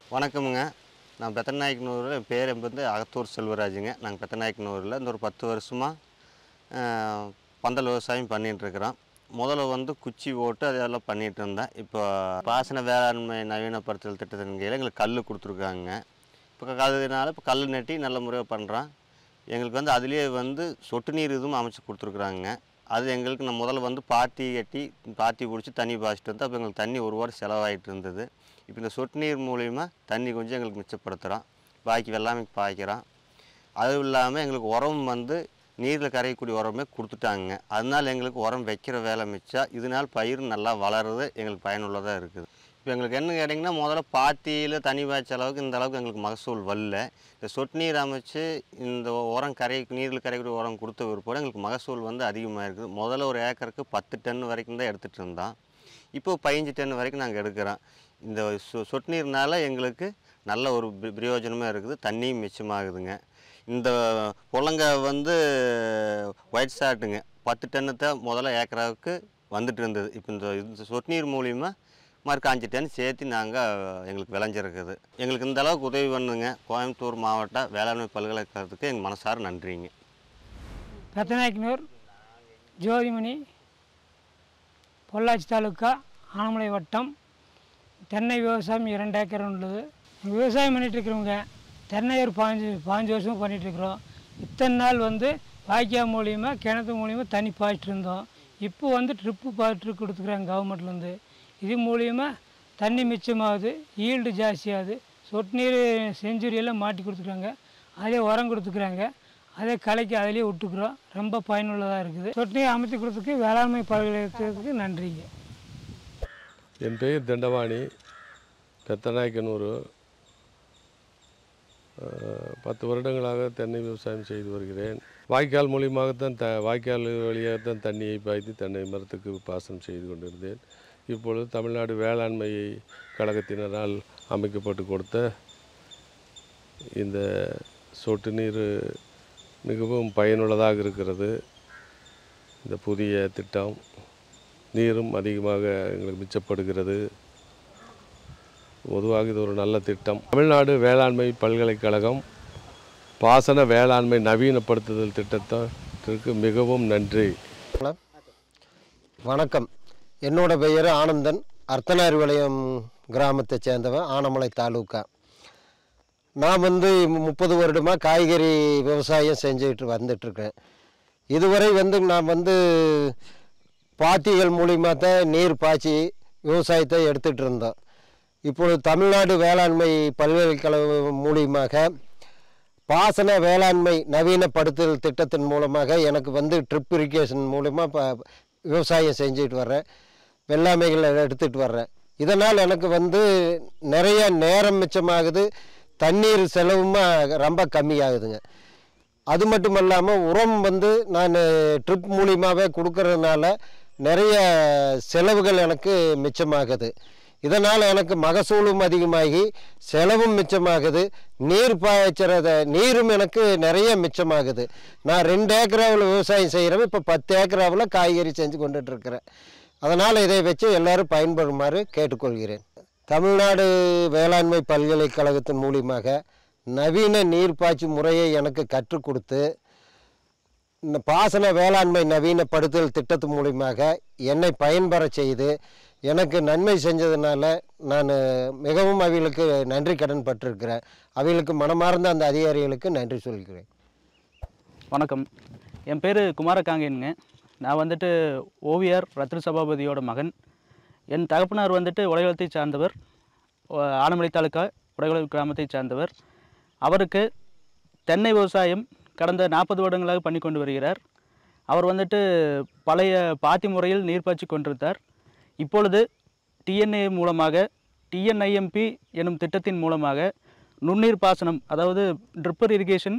வணக்கமுங்க நான் பெத்தநாயக்கனூரில் என் பேர் வந்து அகத்தூர் செல்வராஜுங்க நாங்கள் பெத்தநாயக்கனூரில் இந்த ஒரு பத்து வருஷமாக பந்தல் விவசாயம் பண்ணிட்டு இருக்கிறோம் முதல்ல வந்து குச்சி ஓட்டு அதெல்லாம் பண்ணிகிட்டு இருந்தேன் இப்போ பாசன வேளாண்மை நவீனப்படுத்தல் திட்டத்தின் கீழே எங்களுக்கு கல் கொடுத்துருக்காங்க இப்போ அதனால இப்போ கல் நட்டி நல்ல முறையாக பண்ணுறோம் எங்களுக்கு வந்து அதுலேயே வந்து சொட்டு நீர் இதுவும் அமைச்சு கொடுத்துருக்குறாங்க அது எங்களுக்கு நான் முதல்ல வந்து பாத்தி கட்டி பாத்தி பிடிச்சி தண்ணி பாய்ச்சிட்டு வந்து அப்போ எங்களுக்கு தண்ணி ஒரு வாரம் செலவாயிட்டு இருந்தது இப்போ இந்த சொட்டு நீர் மூலிமா தண்ணி கொஞ்சம் எங்களுக்கு மிச்சப்படுத்துகிறோம் பாக்கி வெள்ளாமை பாய்க்கிறோம் அதுவும் இல்லாமல் எங்களுக்கு உரம் வந்து நீரில் கரையக்கூடிய உரமே கொடுத்துட்டாங்க அதனால எங்களுக்கு உரம் வைக்கிற வேலை மிச்சம் இதனால் பயிர் நல்லா வளருது எங்களுக்கு பயனுள்ளதாக இருக்குது இப்போ எங்களுக்கு என்ன கேட்டிங்கன்னா முதல்ல பாத்தியில் தண்ணி பாய்ச்ச அளவுக்கு இந்த அளவுக்கு எங்களுக்கு மகசூல் வரல இந்த சொட்டு நீர் அமைச்சு இந்த உரம் கரை நீரில் கரைக்கூடிய உரம் கொடுத்த பிற்பாடு எங்களுக்கு மகசூல் வந்து அதிகமாக இருக்குது முதல்ல ஒரு ஏக்கருக்கு பத்து டன் வரைக்கும் தான் எடுத்துகிட்டு இருந்தோம் இப்போ பதினஞ்சு டன் வரைக்கும் நாங்கள் எடுக்கிறோம் இந்த சொ சொட்டு நீர்னால எங்களுக்கு நல்ல ஒரு பி- பிரயோஜனமாக இருக்குது தண்ணியும் மிச்சமாகுதுங்க இந்த புலங்க வந்து ஒயிட் ஷார்ட்டுங்க பத்து டன்னு தான் முதல்ல ஏக்கராவுக்கு வந்துட்டு இருந்தது இப்போ இந்த இந்த சொட்டு நீர் மூலிமா மறுக்க அஞ்சு டன் சேர்த்து நாங்கள் எங்களுக்கு விளைஞ்சிருக்குது எங்களுக்கு இந்த அளவுக்கு உதவி பண்ணுங்க கோயம்புத்தூர் மாவட்ட வேளாண்மை பல்கலைக்கழகத்துக்கு எங்கள் மனசார நன்றிங்க பெத்தநாயக்கனூர் ஜோதிமணி பொள்ளாச்சி தாலுக்கா ஆனமலை வட்டம் தென்னை விவசாயம் இரண்டு ஏக்கர் உள்ளது விவசாயம் பண்ணிட்டு இருக்கிறவங்க தென்னை ஒரு பாஞ்சு பாஞ்சு வருஷமாக பண்ணிட்டு இருக்கிறோம் இத்தனை நாள் வந்து வாய்க்கால் மூலியமாக கிணத்து மூலியமாக தண்ணி பாய்ச்சிட்டு இருந்தோம் இப்போ வந்து ட்ரிப்பு பாய்ட்டு கொடுத்துக்குறாங்க கவர்மெண்ட்லேருந்து இது மூலியமாக தண்ணி மிச்சமாகுது ஈல்டு ஜாஸ்தியாகுது சொட்டு நீர் செஞ்சுரியெல்லாம் மாட்டி கொடுத்துருக்காங்க அதே உரம் கொடுத்துக்குறாங்க அதே கலைக்கு அதிலே விட்டுக்குறோம் ரொம்ப பயனுள்ளதாக இருக்குது சொட்டு நீர் அமைத்து கொடுத்ததுக்கு வேளாண்மை பல்கலைக்கழகத்துக்கு நன்றிங்க என் பெயர் தண்டவாணி பெத்தநாயக்கனூர் அஹ், பத்து வருடங்களாக தென்னை விவசாயம் செய்து வருகிறேன் வாய்க்கால் மூலியமாகத்தான் த வாய்க்கால் வழியாகத்தான் தண்ணியை பாய்த்து தென்னை மரத்துக்கு பாசனம் செய்து கொண்டிருந்தேன் இப்பொழுது தமிழ்நாடு வேளாண்மை கழகத்தினரால் அமைக்கப்பட்டு கொடுத்த இந்த சொட்டு நீர் மிகவும் பயனுள்ளதாக இருக்கிறது இந்த புதிய திட்டம் நீரும் அதிகமாக எங்களுக்கு மிச்சப்படுகிறது பொதுவாக இது ஒரு நல்ல திட்டம் தமிழ்நாடு வேளாண்மை பல்கலைக்கழகம் பாசன வேளாண்மை நவீனப்படுத்துதல் திட்டத்திற்கு மிகவும் நன்றி வணக்கம் என்னோட பெயர் ஆனந்தன் அர்த்தனார்பாளையம் கிராமத்தை சேர்ந்தவன் ஆனமலை தாலுக்கா நான் வந்து முப்பது வருடமாக காய்கறி விவசாயம் செஞ்சுக்கிட்டு வந்துட்டுருக்கேன் இதுவரை வந்து நான் வந்து பாத்திகள் மூலிமா தான் நீர் பாய்ச்சி விவசாயத்தை எடுத்துகிட்டு இருந்தோம் இப்பொழுது தமிழ்நாடு வேளாண்மை பல்கலைக்கழகம் மூலியமாக பாசன வேளாண்மை நவீனப்படுத்துதல் திட்டத்தின் மூலமாக எனக்கு வந்து ட்ரிப் இரிகேஷன் மூலிமா இப்போ விவசாயம் செஞ்சுட்டு வர்றேன் வெள்ளாமைகளை எடுத்துகிட்டு வர்றேன் இதனால் எனக்கு வந்து நிறைய நேரம் மிச்சமாகுது தண்ணீர் செலவுமா ரொம்ப கம்மியாகுதுங்க அது மட்டும் இல்லாமல் உரம் வந்து நான் ட்ரிப் மூலியமாகவே கொடுக்கறதுனால நிறைய செலவுகள் எனக்கு மிச்சமாகுது இதனால் எனக்கு மகசூலும் அதிகமாகி செலவும் மிச்சமாகுது நீர் பாய்ச்சறத நீரும் எனக்கு நிறைய மிச்சமாகுது நான் ரெண்டு ஏக்கராவில் விவசாயம் செய்கிறேன் இப்போ பத்து ஏக்கராவில் காய்கறி செஞ்சு கொண்டுட்டு இருக்கிறேன் அதனால் இதை வச்சு எல்லாரும் பயன்படுமாறு கேட்டுக்கொள்கிறேன் தமிழ்நாடு வேளாண்மை பல்கலைக்கழகத்தின் மூலியமாக நவீன நீர்ப்பாய்ச்சி முறையை எனக்கு கற்றுக் கொடுத்து இந்த பாசன வேளாண்மை நவீனப்படுத்தல் திட்டத்து மூலியமாக என்னை பயன்பெற செய்து எனக்கு நன்மை செஞ்சதுனால நான் மிகவும் அவர்களுக்கு நன்றி கடன் பட்டிருக்கிறேன் அவர்களுக்கு மனமார்ந்த அந்த அதிகாரிகளுக்கு நன்றி சொல்கிறேன் வணக்கம் என் பேர் குமாரகாங்கேனுங்க நான் வந்துட்டு ஓவியர் ரத்ன சபாபதியோட மகன் என் தகப்பனார் வந்துட்டு உலகளத்தை சார்ந்தவர் ஒ- ஆனமலை தாலுக்கா உடைகுளம் கிராமத்தை சார்ந்தவர் அவருக்கு தென்னை விவசாயம் கடந்த நாற்பது வருடங்களாக பண்ணி கொண்டு வருகிறார் அவர் வந்துட்டு பழைய பாத்தி முறையில் நீர் பாய்ச்சி கொண்டிருந்தார் இப்பொழுது டிஎன்ஏ மூலமாக டிஎன்ஐஎம்பி எனும் திட்டத்தின் மூலமாக நுண்ணீர் பாசனம் அதாவது ட்ரிப்பர் இரிகேஷன்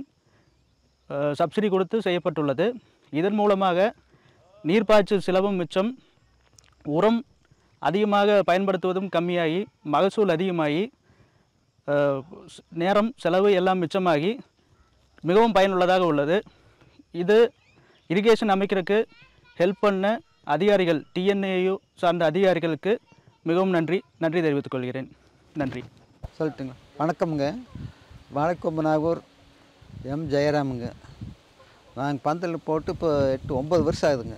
அஹ், சப்சிடி கொடுத்து செய்யப்பட்டுள்ளது இதன் மூலமாக நீர்ப்பாய்ச்சல் செலவும் மிச்சம் உரம் அதிகமாக பயன்படுத்துவதும் கம்மியாகி மகசூல் அதிகமாகி அஹ், ஸ்- நேரம் செலவு எல்லாம் மிச்சமாகி மிகவும் பயனுள்ளதாக உள்ளது இது இரிகேஷன் அமைக்கிறதுக்கு ஹெல்ப் பண்ண அதிகாரிகள் டிஎன்ஏயு சார்ந்த அதிகாரிகளுக்கு மிகவும் நன்றி நன்றி தெரிவித்துக் கொள்கிறேன் நன்றி சொல்லட்டுங்களா வணக்கம்ங்க வாழைக்கொம்பு நாகூர் எம் ஜெயராமுங்க நாங்கள் பந்தல் போட்டு இப்போ எட்டு ஒம்பது வருஷம் ஆகுதுங்க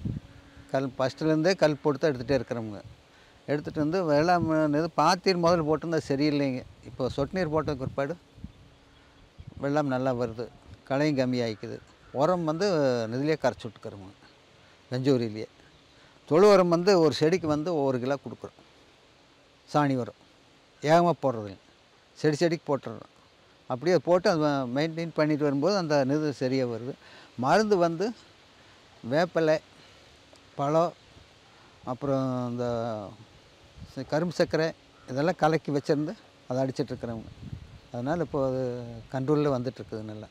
கல் ஃபஸ்ட்டுலேருந்தே கல் போட்டு தான் எடுத்துகிட்டே இருக்கிறோமுங்க எடுத்துகிட்டு வந்து வெள்ளாம் இது பாத்தீர் முதல்ல போட்டிருந்தா சரியில்லைங்க இப்போ சொட்டு நீர் போட்டதுக்கு பிற்பாடு வெள்ளம் நல்லா வருது களையும் கம்மியாகிக்குது உரம் வந்து இதிலே கரைச்சி விட்டுக்கிறோங்க வெஞ்சூரிலேயே தொழு உரம் வந்து ஒரு செடிக்கு வந்து ஒவ்வொரு கிலோ கொடுக்குறோம் சாணி உரம் ஏகமாக போடுறதுங்க செடி செடிக்கு போட்டுடுறோம் அப்படியே போட்டு அது மெயின்டைன் பண்ணிட்டு வரும்போது அந்த இது சரியாக வருது மருந்து வந்து வேப்பிலை பழம் அப்புறம் இந்த ச- கரும்பு சர்க்கரை இதெல்லாம் கலக்கி வச்சுருந்து அதை அடிச்சிட்ருக்குறவங்க அதனால் இப்போ அது கண்ட்ரோலில் வந்துட்டுருக்குது நல்லா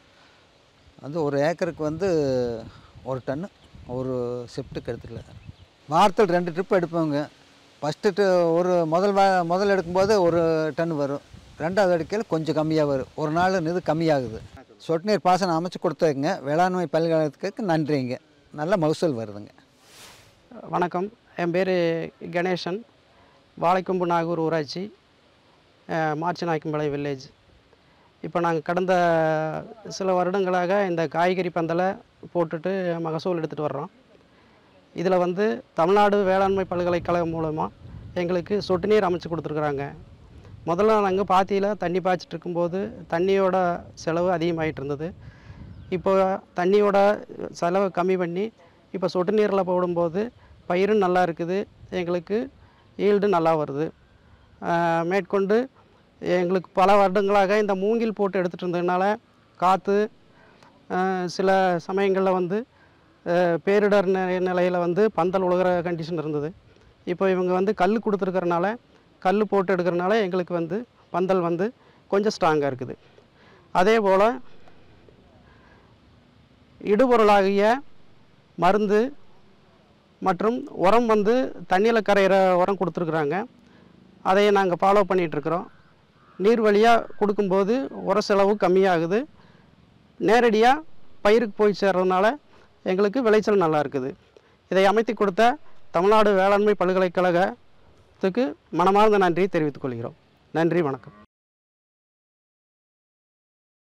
வந்து ஒரு ஏக்கருக்கு வந்து ஒரு டன்னு ஒரு ஷிஃப்ட்டுக்கு எடுத்துக்கலாம் வாரத்தில் ரெண்டு ட்ரிப் எடுப்போங்க ஃபஸ்ட்டு ஒரு முதல் வா முதல் எடுக்கும்போது ஒரு டன் வரும் ரெண்டாவது எடுக்கையில் கொஞ்சம் கம்மியாக வரும் ஒரு நாள் இது கம்மியாகுது சொட்டு நீர் பாசனம் அமைச்சு கொடுத்ததுங்க வேளாண்மை பல்கலைக்கழகத்துக்கு நன்றிங்க நல்ல மகசூல் வருதுங்க வணக்கம் என் பேர் கணேசன் வாழைக்கொம்பு நாகூர் ஊராட்சி அஹ், மாச்சிநாயக்கம்பாளைய வில்லேஜ் இப்போ நாங்கள் கடந்த சில வருடங்களாக இந்த காய்கறி பந்தலை போட்டுட்டு மகசூல் எடுத்துகிட்டு வர்றோம் இதில் வந்து தமிழ்நாடு வேளாண்மை பல்கலைக்கழகம் மூலமாக எங்களுக்கு சொட்டு நீர் அமைச்சு கொடுத்துருக்குறாங்க முதல்ல நாங்கள் பாத்தியில் தண்ணி பாய்ச்சிட்டு இருக்கும்போது தண்ணியோட செலவு அதிகமாகிட்டு இருந்தது இப்போ தண்ணியோட செலவை கம்மி பண்ணி இப்போ சொட்டு நீரில் போடும்போது பயிரும் நல்லா இருக்குது எங்களுக்கு ஈல்டு நல்லா வருது ஆஹ் மேற்கொண்டு எங்களுக்கு பல வருடங்களாக இந்த மூங்கில் போட்டு எடுத்துகிட்டு இருந்ததுனால காற்று சில சமயங்களில் வந்து ஆஹ் பேரிடர் நிலையில் வந்து பந்தல் உழுகிற கண்டிஷன் இருந்தது இப்போ இவங்க வந்து கல் கொடுத்துருக்கறனால கல் போட்டு எடுக்கிறனால எங்களுக்கு வந்து பந்தல் வந்து கொஞ்சம் ஸ்ட்ராங்காக இருக்குது அதே போல் இடுபொருளாகிய மருந்து மற்றும் உரம் வந்து தண்ணியில் கரையிற உரம் கொடுத்துருக்குறாங்க அதை நாங்கள் ஃபாலோ பண்ணிகிட்ருக்குறோம் நீர் வழியாக கொடுக்கும்போது உர செலவு கம்மியாகுது நேரடியாக பயிருக்கு போய் சேர்றதுனால எங்களுக்கு விளைச்சல் நல்லா இருக்குது இதை அமைத்து கொடுத்த தமிழ்நாடு வேளாண்மை பல்கலைக்கழகத்துக்கு மனமார்ந்த நன்றியை தெரிவித்துக் கொள்கிறோம் நன்றி வணக்கம்